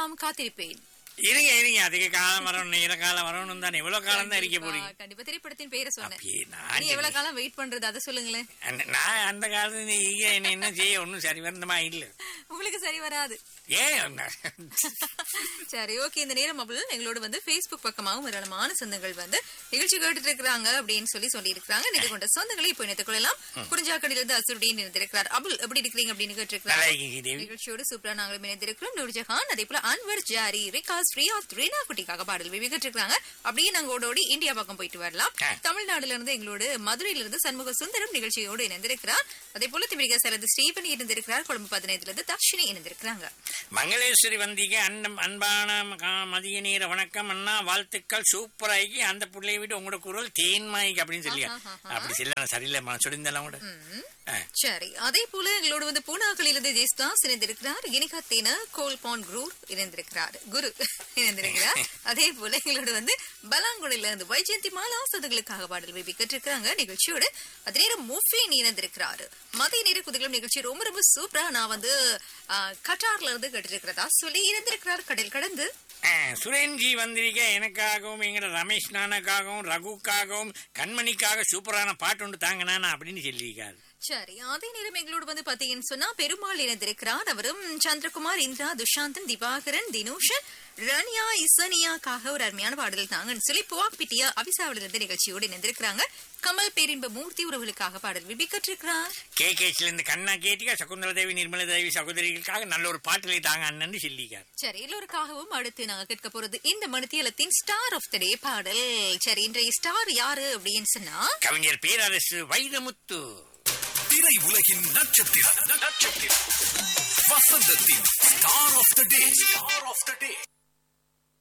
நாம் காத்திருப்பேன் இருங்க இருங்க அதிக காலம் வரணும் நீல காலம் வரணும் தானே எவ்வளவு காலம் தான் இருக்க போறீங்க கண்டிப்பா, கண்டிப்பா திரைப்படத்தின் பேரை சொன்னேன் அப்படியே நான் நீ எவ்வளவு காலம் வெயிட் பண்றது அதை சொல்லுங்களேன் அந்த- நான் அந்த காலத்துல நீங்க என்ன என்ன செய்ய ஒன்றும் சரி வரந்தமா இல்ல உங்களுக்கு சரி வராது ஏன் சரி ஓகே இந்த நேரம் அவ்வளவு எங்களோட வந்து Facebook பக்கமாகவும் ஏராளமான சொந்தங்கள் வந்து நிகழ்ச்சி கேட்டுட்டு இருக்கிறாங்க அப்படின்னு சொல்லி சொல்லி இருக்கிறாங்க நிதி கொண்ட சொந்தங்களை இப்போ இணைத்துக் கொள்ளலாம் குறிஞ்சாக்கடிலிருந்து அசுருடன் இருந்திருக்கிறார் அபுல் எப்படி இருக்கிறீங்க அப்படின்னு நல்லா கேட்டிருக்கிறார் இருக்கீங்க தேவி நிகழ்ச்சியோடு சூப்பரா நாங்களும் இணைந்திருக்கிறோம் நூர்ஜஹான் அதே போல அன்வர் ஜாரி ரிகாஸ் ஃப்ரீயாத் ரீனா குட்டிக்காக பாடல் விவி கேட்டிருக்காங்க அப்படியே நாங்க ஓடோடி இந்தியா பக்கம் போயிட்டு வரலாம் ஆ. தமிழ்நாடுல இருந்து எங்களோட மதுரையில இருந்து சண்முக சுந்தரம் நிகழ்ச்சியோடு இணைந்திருக்கிறார் அதே போல திமிரிகா சரது ஸ்டீபன் இருந்திருக்கிறார் கொழும்பு பதினைந்துல இருந்து தர்ஷினி இணைந்திருக்கிறாங்க மங்களேஸ்வரி வந்தீங்க அன்னம் அன்பான கா- மதிய நேர வணக்கம் அண்ணா வாழ்த்துக்கள் சூப்பராகி அந்த பிள்ளைய விட்டு உங்களோட குரல் தேன்மாய்க்கு அப்படின்னு சொல்லியா அப்படி சொல்ல சரியில்லை சொல்லியிருந்தேன் கூட ஆ. சரி அதே போல எங்களோட வந்து பூனாக்களிலிருந்து ஜெயஸ்தாஸ் இணைந்திருக்கிறார் இனிகாத்தேன கோல்பான் குரூர் இணைந்திருக்கிறார் குரு இணைந்திருக்கிறார் அதே போல எங்களோட வந்து பலாங்குடியில இருந்து வைஜெயந்தி மாலா சதுகளுக்காக பாடல் விபி கேட்டிருக்கிறாங்க நிகழ்ச்சியோட அதே நேரம் முஃபின் இணைந்திருக்கிறாரு மதிய நேர குதிகளும் நிகழ்ச்சி ரொம்ப ரொம்ப சூப்பரா நான் வந்து ஆ, கட்டார்ல இருந்து கேட்டிருக்கிறதா சொல்லி இணைந்திருக்கிறார் கடல் கடந்து ஆ, சுரேன்ஜி வந்திருக்க எனக்காகவும் எங்கட ரமேஷ் நானக்காகவும் ரகுக்காகவும் கண்மணிக்காக சூப்பரான பாட்டு ஒன்று தாங்கண்ணா அப்படின்னு சொல்லியிருக்காரு சரி அதே நேரம் எங்களோட வந்து பாத்தீங்கன்னு சொன்னா பெருமாள் இணைந்திருக்கிறார் அவரும் சந்திரகுமார் இந்திரா துஷாந்தன் திவாகரன் தினூஷன் ரன்யா இசனியாக்காக ஒரு அருமையான பாடல் தாங்கன்னு சொல்லி புவாக்பிட்டியா அபிசாவில இருந்து நிகழ்ச்சியோடு இணைந்திருக்கிறாங்க கமல் பேரின்ப மூர்த்தி உறவுகளுக்காக பாடல் விபி கற்றிருக்கிறார் கே கேஸ்ல இருந்து கண்ணா கேட்டிக்கா சகுந்தர தேவி நிர்மலா தேவி சகோதரிகளுக்காக நல்ல ஒரு பாட்டிலை தாங்க அண்ணன்னு சொல்லியிருக்காரு சரி எல்லோருக்காகவும் அடுத்து நாங்க கேட்க போறது இந்த மணித்தியலத்தின் ஸ்டார் ஆஃப் த டே பாடல் சரி இன்றைய ஸ்டார் யாரு அப்படின்னு சொன்னா கவிஞர் பேரரசு வைரமுத்து திரை உலகின் நட்சத்திரம் நட்சத்திரம் வசந்தத்தின் star of the day star of the day